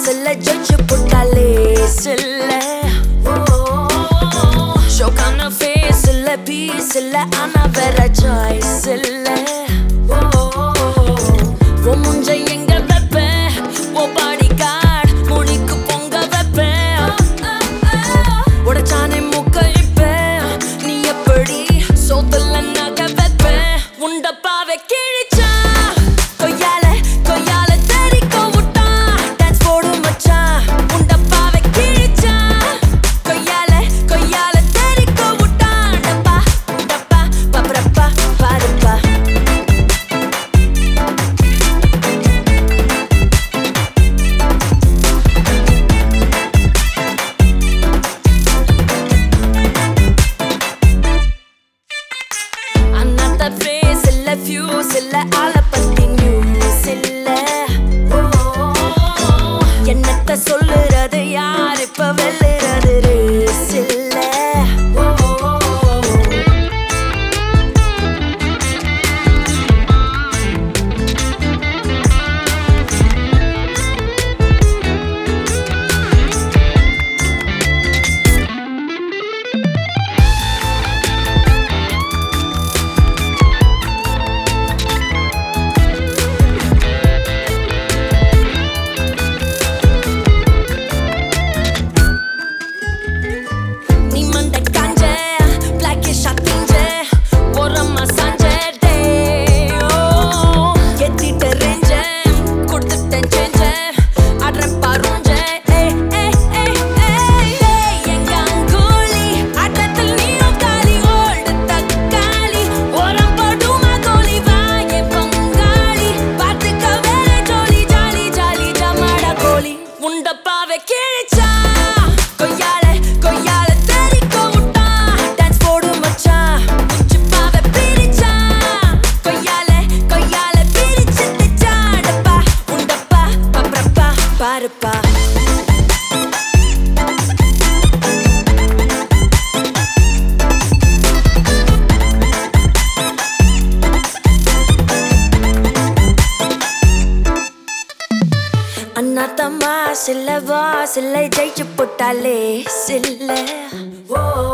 சில்ல judge போட்டாலே சில்ல ஷோக்கான face இல்ல piece இல்ல ஆனா வேற சாய்ஸ் இல்ல உன் முஞ்ச எங்க வைப்ப உன் பாடி கார்டு முடிக்கு பொங்க வைப்பேன் உடச்சானே மூக்க இப்பேன் நீ எப்படி சோத்துல நக வைப்பேன் உண்டப்பாவை கிழிச்சா கொய்யால கொய்யால தெரிக்க விட்டா டான்ஸ் போடு மச்சான் உண்டப்பாவை கிழிச்சா கொய்யால கொய்யால தெரிக்க விட்டா டப்பா டப்பா பப்ரப்பா பாருப்பா அண்ணாத்த ஃபேஸ் இல்ல ஃபியூஸ் இல்ல ஆள பத்தி நியூஸ் இல்ல என்னத்த சொல்லுறது யார் இப்ப வெல்லுறது ரேஸ் இல்ல நீ மண்ட காஞ்ச பிளாக்கிஷ் அத்திஞ்ச ஓரமா சாஞ்ச டே எத்திட்ட ரேஞ்ச கொடுத்துட்டேன் சேஞ்ச அட்ற பாருஞ்ச ஏய் ஏய் ஏய் ஏய் ஏய் எங்க அங்கோலி ஆட்டத்தில் நீயும் காலி ஓல்டு தக்காளி ஓரம் போடுமா கோலி வாயே பங்காளி பார்த்துக்க வேற ஜோலி ஜாலி ஜாலி ஜமாடா கோலி உண்டப்பாவை கிழிச்சா கொய்யால கொய்யால தெரிக்க விட்டா டான்ஸ் போடு மச்சான் உச்சிப்பாவை பிரிச்சா கொய்யால கொய்யால பிரிச்சு திச்சா டப்பா உண்டப்பா பப்ரப்பா பாருப்பா அண்ணா தம்மா சில்ல வா சில்லை ஜெயிச்சு போட்டாலே சில்ல ஓ